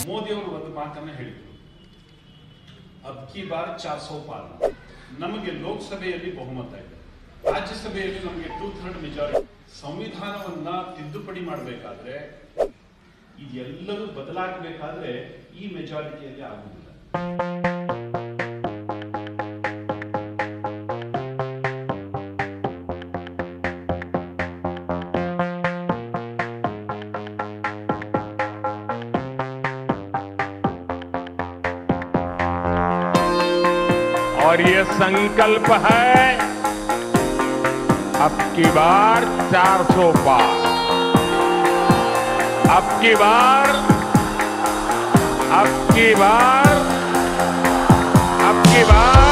ಮೋದಿ ಅವರು ಒಂದು ಮಾತನ್ನ ಹೇಳಿದ್ರು ಅಬ್ ಕಿ ಬಾರ್ ಚಾರ್ ಸೌ ಪಾಲ್ ನಮಗೆ ಲೋಕಸಭೆಯಲ್ಲಿ ಬಹುಮತ ಇದೆ ರಾಜ್ಯಸಭೆಯಲ್ಲಿ ನಮಗೆ ಟೂ ಥರ್ಡ್ ಮೆಜಾರಿಟಿ ಸಂವಿಧಾನವನ್ನ ತಿದ್ದುಪಡಿ ಮಾಡಬೇಕಾದ್ರೆ ಇದೆಲ್ಲವೂ ಬದಲಾಗಬೇಕಾದ್ರೆ ಈ ಮೆಜಾರಿಟಿಯಲ್ಲಿ ಆಗುವುದಿಲ್ಲ और ये संकल्प है अब की बार 400 पार अब की बार अब की बार अब की बार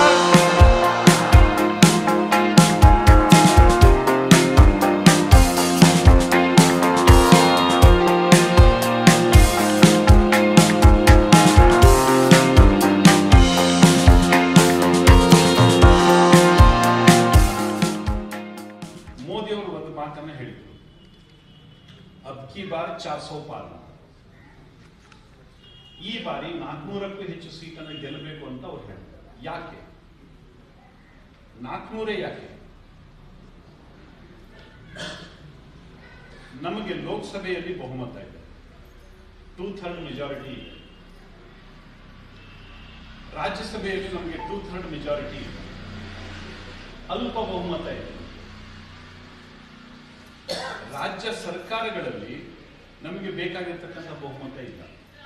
ಮೋದಿ ಅವರು ಒಂದು ಮಾತನ್ನ ಹೇಳಿದ್ರು ಅಬ್ ಕಿ ಬಾರ್ ಚಾರ್ ಸೌ ಪಾಲ್ ಈ ಬಾರಿ ನಾಲ್ಕನೂರಕ್ಕೂ ಹೆಚ್ಚು ಸೀಟನ್ನು ಗೆಲ್ಲಬೇಕು ಅಂತ ಅವ್ರು ಹೇಳಿದ್ದಾರೆ ಯಾಕೆ ನಾಲ್ಕನೂರೇ ಯಾಕೆ ನಮಗೆ ಲೋಕಸಭೆಯಲ್ಲಿ ಬಹುಮತ ಇದೆ ಟೂ ಥರ್ಡ್ ಮೆಜಾರಿಟಿ ಇದೆ ರಾಜ್ಯಸಭೆಯಲ್ಲಿ ನಮಗೆ ಟೂ ಥರ್ಡ್ ಮೆಜಾರಿಟಿ ಇದೆ ಅಲ್ಪ ಬಹುಮತ ಇದೆ ರಾಜ್ಯ ಸರ್ಕಾರಗಳಲ್ಲಿ ನಮಗೆ ಬೇಕಾಗಿರ್ತಕ್ಕಂಥ ಬಹುಮತ ಇಲ್ಲ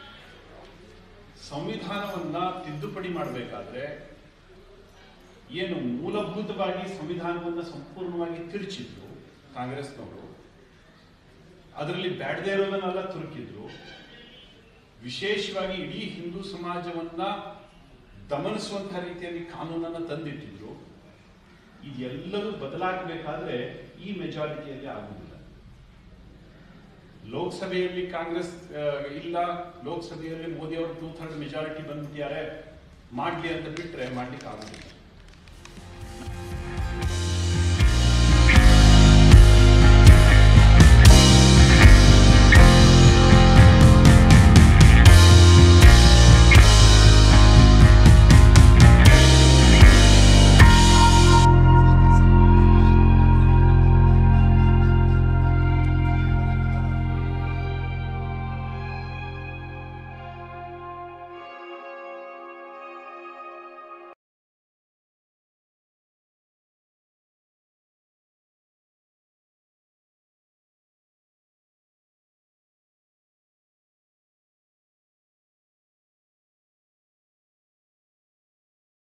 ಸಂವಿಧಾನವನ್ನ ತಿದ್ದುಪಡಿ ಮಾಡಬೇಕಾದ್ರೆ ಏನು ಮೂಲಭೂತವಾಗಿ ಸಂವಿಧಾನವನ್ನ ಸಂಪೂರ್ಣವಾಗಿ ತಿರುಚಿದ್ರು ಕಾಂಗ್ರೆಸ್ನವರು ಅದರಲ್ಲಿ ಬ್ಯಾಡದೇ ಇರೋದನ್ನೆಲ್ಲ ತುರುಕಿದ್ರು ವಿಶೇಷವಾಗಿ ಇಡೀ ಹಿಂದೂ ಸಮಾಜವನ್ನ ದಮನಿಸುವಂತಹ ರೀತಿಯಲ್ಲಿ ಕಾನೂನನ್ನ ತಂದಿಟ್ಟಿದ್ರು ಇದೆಲ್ಲವೂ ಬದಲಾಗಬೇಕಾದ್ರೆ ಈ ಮೆಜಾರಿಟಿಯಲ್ಲಿ ಆಗುವುದಿಲ್ಲ ಲೋಕಸಭೆಯಲ್ಲಿ ಕಾಂಗ್ರೆಸ್ ಆ, ಇಲ್ಲ ಲೋಕಸಭೆಯಲ್ಲಿ ಮೋದಿ ಅವರು ಟೂ ಥರ್ಡ್ ಮೆಜಾರಿಟಿ ಬಂದ್ಬಿಟ್ಟಿದ್ದಾರೆ ಮಾಡ್ಲಿ ಅಂತ ಬಿಟ್ರೆ ಮಾಡ್ಲಿಕ್ಕೆ ಆಗುದಿಲ್ಲ